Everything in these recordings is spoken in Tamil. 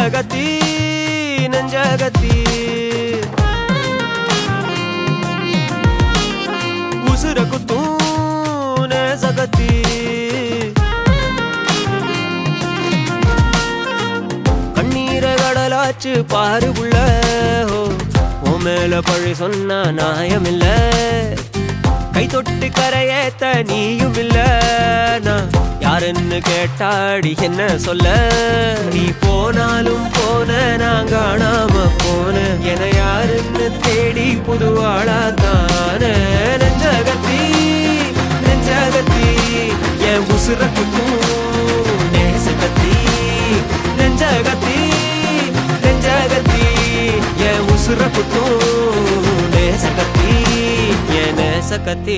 நெஞ்சகத்தி நெஞ்சகத்தி உசுர குத்தும் நேசகத்தி கண்ணீரை கடலாச்சு பாரு புள்ள ஓ, உன் மேல பழி சொன்னா நியாயமில்ல கை தொட்டு கரையேத்த நீயும் இல்ல நான் யாருன்னு கேட்டாடி என்ன சொல்ல நீ போனாலும் போன நான் காணாம போன என யாருன்னு தேடி புது ஆளா தானே நெஞ்சகத்தி நெஞ்சகத்தி என் உசுர குத்தும் நேசகத்தி நெஞ்சகத்தி நெஞ்சகத்தி என் உசுர குத்தும் நேசகத்தி என் நேசகத்தி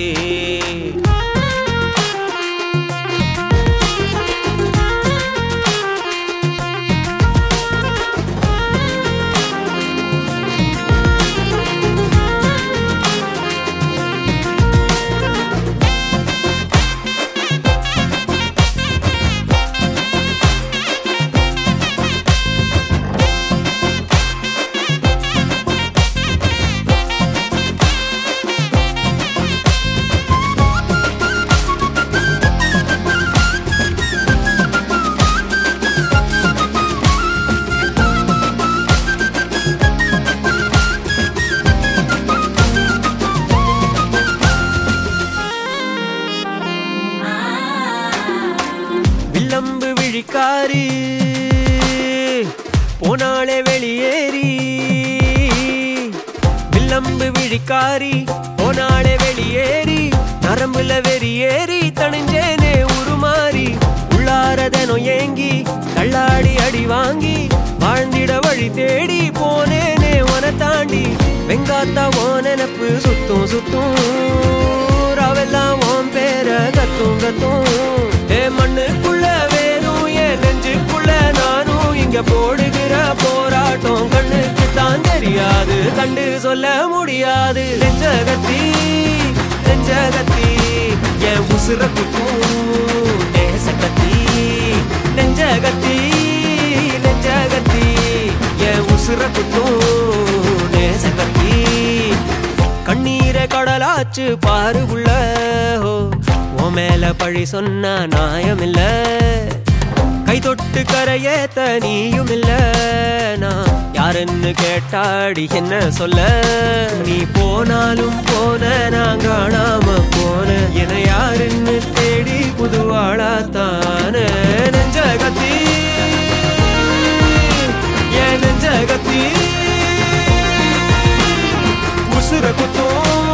வில்லம்பு விழிக்காரி போனாலே வெளியேறி வில்லம்பு விழிக்காரி போனாலே வெளியேறி நரம்புல வெறியேறி தணிஞ்சேனே உருமாறி உள்ளாரதனோ ஏங்கி தள்ளாடி அடி வாங்கி வாழ்ந்திட வழி தேடி போனேனே உன தாண்டி வெங்காத்தா ஓ நினப்பு சுத்தும் சுத்தும் ராவெல்லாம் உன் பேர கத்தும் கத்தும் ஏ மண்ணுக்குள்ள வேணும் என் நெஞ்சுக்குள்ள நானும் இங்க போடுகிற போராட்டம் கண்ணுக்கு தான் தெரியாது கண்டு சொல்ல முடியாது நெஞ்சகத்தி நெஞ்சகத்தி என் உசுர குத்தும் நேசகத்தி நெஞ்சகத்தி நெஞ்சகத்தி என் உசுர குத்தும் நேசகத்தி கண்ணீரை கடலாச்சு பாரு உள்ள உன் மேல பழி சொன்னா நியாயமில்ல கை தொட்டு கரையேத்த நீயும் இல்ல நான் யாருன்னு கேட்டாடி என்ன சொல்ல நீ போனாலும் போன நான் காணாம போன என யாருன்னு தேடி புது ஆளா தானே நெஞ்சகத்தி என் நெஞ்சகத்தி உசுர குத்தும்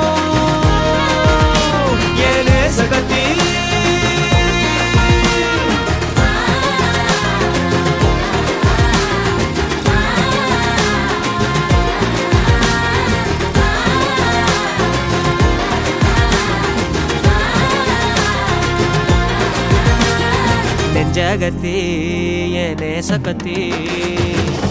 என் நேசகத்தி நெஞ்சகத்தி என் நேசகத்தி